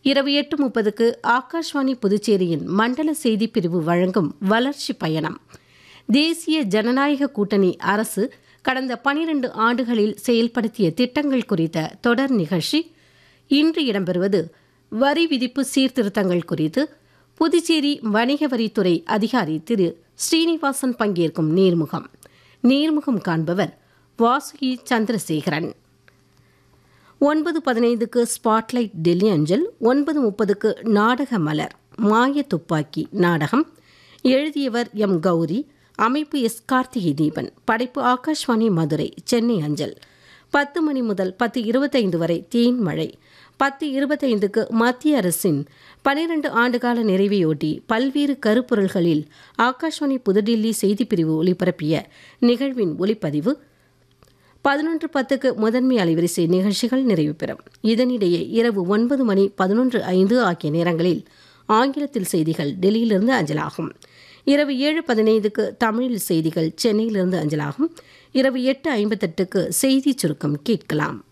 இரவு எட்டு முப்பதுக்கு ஆகாஷ்வாணி புதுச்சேரியின் மண்டல செய்தி பிரிவு வழங்கும் வளர்ச்சி பயணம் தேசிய ஜனநாயக கூட்டணி அரசு கடந்த பனிரெண்டு ஆண்டுகளில் செயல்படுத்திய திட்டங்கள் குறித்த தொடர் நிகழ்ச்சி இன்று இடம்பெறுவது வரி விதிப்பு சீர்திருத்தங்கள் குறித்து புதுச்சேரி வணிக வரித்துறை அதிகாரி திரு ஸ்ரீனிவாசன் பங்கேற்கும் நேர்முகம் நேர்முகம் காண்பவர் வாசுகி சந்திரசேகரன் ஒன்பது பதினைந்துக்கு ஸ்பாட்லைட் டெல்லி அஞ்சல் ஒன்பது முப்பதுக்கு நாடக மலர் மாய துப்பாக்கி நாடகம் எழுதியவர் எம் கௌரி அமைப்பு எஸ் கார்த்திகை தீபன் படைப்பு ஆகாஷ்வாணி மதுரை சென்னை அஞ்சல் பத்து மணி முதல் பத்து இருபத்தைந்து வரை தேன் மழை பத்து இருபத்தைந்துக்கு மத்திய அரசின் பனிரெண்டு ஆண்டுகால நிறைவையொட்டி பல்வேறு கருப்பொருள்களில் ஆகாஷ்வாணி புதுடில்லி செய்திப்பிரிவு ஒளிபரப்பிய நிகழ்வின் ஒளிப்பதிவு பதினொன்று பத்துக்கு முதன்மை அலைவரிசை நிகழ்ச்சிகள் நிறைவு பெறும் இதனிடையே இரவு ஒன்பது மணி பதினொன்று ஐந்து ஆகிய நேரங்களில் ஆங்கிலத்தில் செய்திகள் டெல்லியிலிருந்து அஞ்சலாகும் இரவு ஏழு பதினைந்துக்கு தமிழில் செய்திகள் சென்னையிலிருந்து அஞ்சலாகும் இரவு எட்டு ஐம்பத்தெட்டுக்கு செய்தி சுருக்கம் கேட்கலாம்